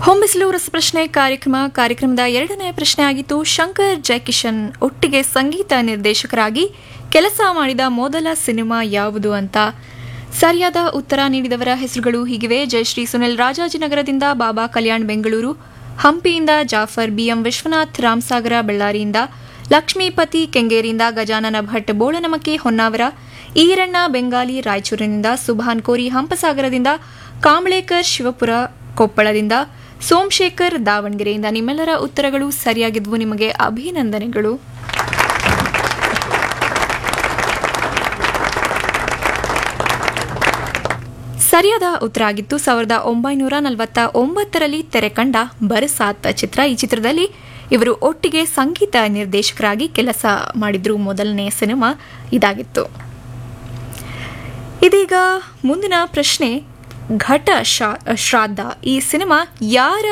ಹೊಂಬಿಸಲು ರಸಪ್ರಶ್ನೆ ಕಾರ್ಯಕ್ರಮ ಕಾರ್ಯಕ್ರಮದ ಎರಡನೇ ಪ್ರಶ್ನೆ ಆಗಿತ್ತು ಶಂಕರ್ ಜಯಕಿಶನ್ ಒಟ್ಟಿಗೆ ಸಂಗೀತ ನಿರ್ದೇಶಕರಾಗಿ ಕೆಲಸ ಮಾಡಿದ ಮೊದಲ ಸಿನಿಮಾ ಯಾವುದು ಅಂತ ಸರಿಯಾದ ಉತ್ತರ ನೀಡಿದವರ ಹೆಸರುಗಳು ಹೀಗಿವೆ ಜಯಶ್ರೀ ಸುನಿಲ್ ರಾಜಾಜಿನಗರದಿಂದ ಬಾಬಾ ಕಲ್ಯಾಣ್ ಬೆಂಗಳೂರು ಹಂಪಿಯಿಂದ ಜಾಫರ್ ಬಿಎಂ ವಿಶ್ವನಾಥ್ ರಾಮಸಾಗರ ಬಳ್ಳಾರಿಯಿಂದ ಲಕ್ಷ್ಮೀಪತಿ ಕೆಂಗೇರಿಯಿಂದ ಗಜಾನನ ಭಟ್ ಬೋಳನಮಕ್ಕಿ ಹೊನ್ನಾವರ ಈರಣ್ಣ ಬೆಂಗಾಲಿ ರಾಯಚೂರಿನಿಂದ ಸುಭಾನ್ ಕೋರಿ ಹಂಪಸಾಗರದಿಂದ ಕಾಂಬ್ಳೇಕರ್ ಶಿವಪುರ ಕೊಪ್ಪಳದಿಂದ ಸೋಮಶೇಖರ್ ದಾವಣಗೆರೆಯಿಂದ ನಿಮ್ಮೆಲ್ಲರ ಉತ್ತರಗಳು ಸರಿಯಾಗಿದ್ವು ನಿಮಗೆ ಅಭಿನಂದನೆಗಳು ಸರಿಯಾದ ಉತ್ತರ ಆಗಿತ್ತು ಸಾವಿರದ ಒಂಬೈನೂರ ನಲವತ್ತ ಒಂಬತ್ತರಲ್ಲಿ ತೆರೆ ಕಂಡ ಬರಸಾತ್ ಚಿತ್ರ ಈ ಚಿತ್ರದಲ್ಲಿ ಇವರು ಒಟ್ಟಿಗೆ ಸಂಗೀತ ನಿರ್ದೇಶಕರಾಗಿ ಕೆಲಸ ಮಾಡಿದ್ರು ಮೊದಲನೇ ಸಿನಿಮಾ ಇದಾಗಿತ್ತು ಇದೀಗ ಮುಂದಿನ ಪ್ರಶ್ನೆ ಘಟ ಶಾ- ಶ್ರಾದ್ದ ಈ ಸಿನಿಮಾ ಯಾರ